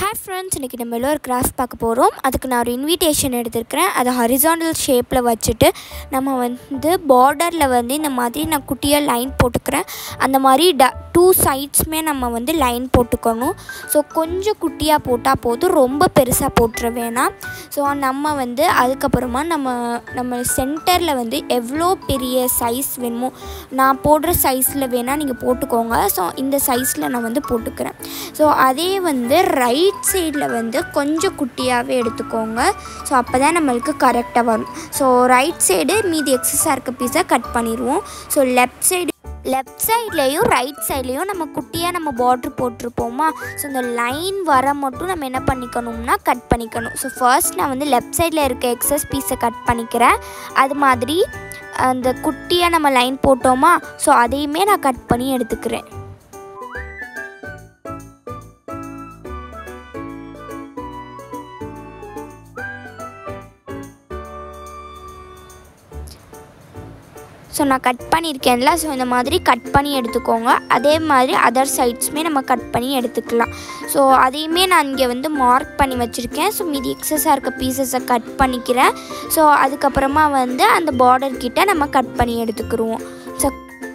hi friends இன்றைக்கி நம்ம yellow ஒரு கிராஃப்ட் பார்க்க போகிறோம் அதுக்கு நான் ஒரு இன்விடேஷன் எடுத்திருக்கிறேன் அதை ஹரிசாண்டல் ஷேப்பில் வச்சுட்டு நம்ம வந்து பார்டரில் வந்து இந்த மாதிரி நான் குட்டியாக லைன் போட்டுக்கிறேன் அந்த மாதிரி ட டூ சைட்ஸுமே நம்ம வந்து லைன் போட்டுக்கணும் ஸோ கொஞ்சம் குட்டியாக போட்டால் போதும் ரொம்ப பெருசாக போட்டுற வேணாம் ஸோ நம்ம வந்து அதுக்கப்புறமா நம்ம நம்ம சென்டரில் வந்து எவ்வளோ பெரிய சைஸ் வேணுமோ நான் போடுற சைஸில் வேணால் நீங்கள் போட்டுக்கோங்க ஸோ இந்த சைஸில் நான் வந்து போட்டுக்கிறேன் ஸோ அதே வந்து ரைட் சைடில் வந்து கொஞ்சம் குட்டியாகவே எடுத்துக்கோங்க ஸோ அப்போ தான் நம்மளுக்கு கரெக்டாக வரும் ஸோ ரைட் சைடு மீதி எக்ஸஸாக இருக்க பீஸை கட் பண்ணிடுவோம் ஸோ லெஃப்ட் சைடு லெஃப்ட் சைட்லேயும் ரைட் சைட்லேயும் நம்ம குட்டியாக நம்ம பார்ட்ரு போட்டிருப்போமா ஸோ இந்த லைன் வர மட்டும் நம்ம என்ன பண்ணிக்கணும்னா கட் பண்ணிக்கணும் ஸோ ஃபர்ஸ்ட் நான் வந்து லெஃப்ட் சைடில் இருக்க எக்ஸஸ் பீஸை கட் பண்ணிக்கிறேன் அது மாதிரி அந்த குட்டியாக நம்ம லைன் போட்டோமா ஸோ அதையுமே நான் கட் பண்ணி எடுத்துக்கிறேன் ஸோ நான் கட் பண்ணியிருக்கேன்ல ஸோ இந்த மாதிரி கட் பண்ணி எடுத்துக்கோங்க அதே மாதிரி அதர் சைட்ஸுமே நம்ம கட் பண்ணி எடுத்துக்கலாம் ஸோ அதையுமே நான் இங்கே வந்து மார்க் பண்ணி வச்சுருக்கேன் ஸோ மீதி எக்ஸஸாக இருக்க பீசஸை கட் பண்ணிக்கிறேன் ஸோ அதுக்கப்புறமா வந்து அந்த பார்டர் கிட்ட நம்ம கட் பண்ணி எடுத்துக்கிருவோம் ஸோ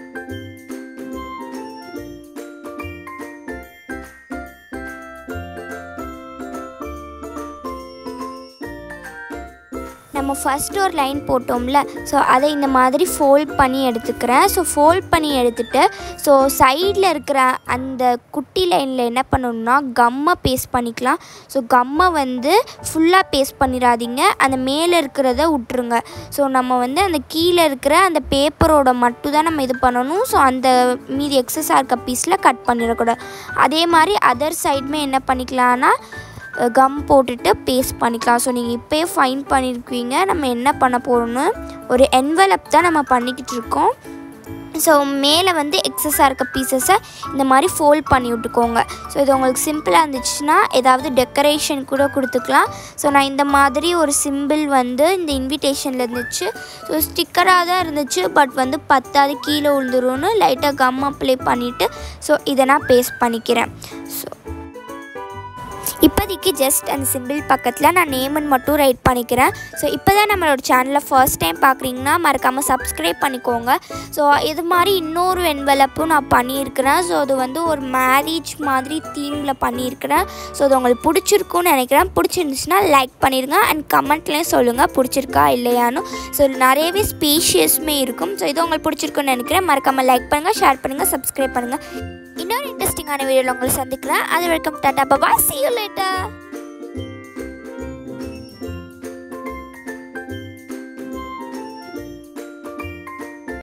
நம்ம ஃபஸ்ட் ஒரு லைன் போட்டோம்ல ஸோ அதை இந்த மாதிரி ஃபோல்ட் பண்ணி எடுத்துக்கிறேன் ஸோ ஃபோல்ட் பண்ணி எடுத்துட்டு ஸோ சைடில் இருக்கிற அந்த குட்டி லைனில் என்ன பண்ணணும்னா கம்மை பேஸ்ட் பண்ணிக்கலாம் ஸோ கம்மை வந்து ஃபுல்லாக பேஸ்ட் பண்ணிடாதீங்க அந்த மேலே இருக்கிறத விட்டுருங்க ஸோ நம்ம வந்து அந்த கீழே இருக்கிற அந்த பேப்பரோட மட்டும் தான் நம்ம இது பண்ணணும் ஸோ அந்த மீதி எக்ஸஸாக இருக்க பீஸில் கட் பண்ணிடக்கூடாது அதே மாதிரி அதர் சைடுமே என்ன பண்ணிக்கலாம்னா கம் போட்டுட்டு பேஸ்ட் பண்ணிக்கலாம் ஸோ நீங்கள் இப்போயே ஃபைன் பண்ணியிருக்கீங்க நம்ம என்ன பண்ண போகிறோம்னு ஒரு என்வலப் தான் நம்ம பண்ணிக்கிட்டு இருக்கோம் ஸோ மேலே வந்து எக்ஸஸாக இருக்க பீசஸை இந்த மாதிரி ஃபோல்ட் பண்ணி விட்டுக்கோங்க ஸோ இது உங்களுக்கு சிம்பிளாக இருந்துச்சுன்னா ஏதாவது டெக்கரேஷன் கூட கொடுத்துக்கலாம் ஸோ நான் இந்த மாதிரி ஒரு சிம்பிள் வந்து இந்த இன்விடேஷனில் இருந்துச்சு ஸோ ஸ்டிக்கராக தான் இருந்துச்சு பட் வந்து பத்தாவது கீழே விழுந்துரும்னு லைட்டாக கம் அப்ளை பண்ணிவிட்டு ஸோ இதை நான் பேஸ்ட் பண்ணிக்கிறேன் ஸோ இப்போதைக்கு ஜஸ்ட் அந்த சிம்பிள் பக்கத்தில் நான் நேமன் மட்டும் ரைட் பண்ணிக்கிறேன் ஸோ இப்போ தான் நம்மளோட சேனலை ஃபர்ஸ்ட் டைம் பார்க்குறீங்கன்னா மறக்காமல் சப்ஸ்கிரைப் பண்ணிக்கோங்க ஸோ இது மாதிரி இன்னொரு என்வலப்பும் நான் பண்ணியிருக்கிறேன் ஸோ அது வந்து ஒரு மேரேஜ் மாதிரி தீமில் பண்ணியிருக்கிறேன் ஸோ அது உங்களுக்கு பிடிச்சிருக்குன்னு நினைக்கிறேன் பிடிச்சிருந்துச்சுன்னா லைக் பண்ணிடுங்க அண்ட் கமெண்ட்லேயும் சொல்லுங்கள் பிடிச்சிருக்கா இல்லையான்னு ஸோ நிறையவே ஸ்பீஷியஸுமே இருக்கும் ஸோ இது உங்களுக்கு பிடிச்சிருக்குன்னு நினைக்கிறேன் மறக்காமல் லைக் பண்ணுங்கள் ஷேர் பண்ணுங்கள் சப்ஸ்கிரைப் பண்ணுங்கள் இன்னொரு இன்ட்ரெஸ்டிங்கான வீடியோவில் உங்களை சந்திக்கிறேன் அது வரைக்கும் டாட்டா பாபா see you later